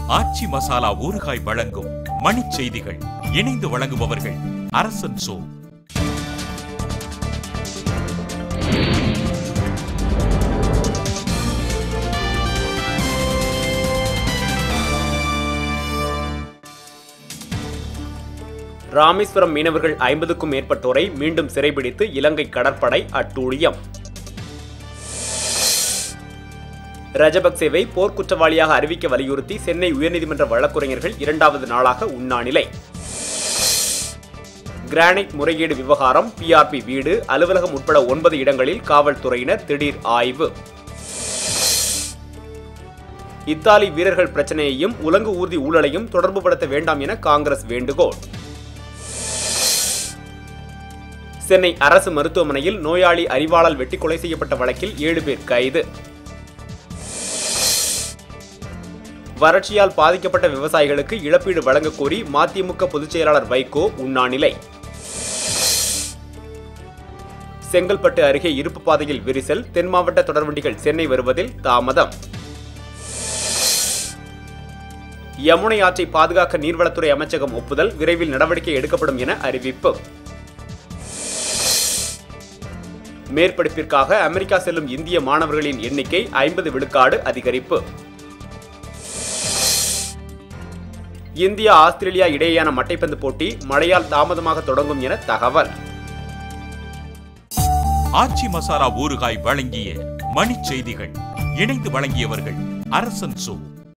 ஆச்சி மசாலா ஊறுகாய் வழங்கும் மணிச் செய்திகள் இணைந்து வழங்குபவர்கள் அரசன் சோ ராமேஸ்வரம் மீனவர்கள் ஐம்பதுக்கும் மேற்பட்டோரை மீண்டும் சிறைபிடித்து இலங்கை கடற்படை அட்டூழியம் ரஜபக்சேவை போர்க்குற்றவாளியாக அறிவிக்க வலியுறுத்தி சென்னை உயர்நீதிமன்ற வழக்குரைஞர்கள் இரண்டாவது நாளாக உண்ணாநிலை கிரானைட் முறைகேடு விவகாரம் பிஆர்பி வீடு அலுவலகம் உட்பட ஒன்பது இடங்களில் காவல்துறையினர் திடீர் ஆய்வு இத்தாலி வீரர்கள் பிரச்சனையையும் உலங்கு ஊர்தி ஊழலையும் தொடர்புபடுத்த வேண்டாம் என காங்கிரஸ் வேண்டுகோள் சென்னை அரசு மருத்துவமனையில் நோயாளி அறிவாளால் வெட்டி கொலை செய்யப்பட்ட வழக்கில் ஏழு பேர் கைது வறட்சியால் பாதிக்கப்பட்ட விவசாயிகளுக்கு இழப்பீடு வழங்கக் கோரி மதிமுக பொதுச் செயலாளர் வைகோ உண்ணாநிலை செங்கல்பட்டு அருகே இருப்பு பாதையில் விரிசல் தென் மாவட்ட தொடர்வண்டிகள் சென்னை வருவதில் தாமதம் யமுனை ஆற்றை பாதுகாக்க நீர்வளத்துறை அமைச்சகம் ஒப்புதல் விரைவில் நடவடிக்கை எடுக்கப்படும் என அறிவிப்பு மேற்படிப்பிற்காக அமெரிக்கா செல்லும் இந்திய மாணவர்களின் எண்ணிக்கை ஐம்பது விழுக்காடு அதிகரிப்பு இந்தியா ஆஸ்திரேலியா இடையேயான மட்டைப்பந்து போட்டி மழையால் தாமதமாக தொடங்கும் என தகவல் ஆச்சி மசாலா ஊறுகாய் வழங்கிய மணிச் செய்திகள் இணைந்து வழங்கியவர்கள் அரசன் சோ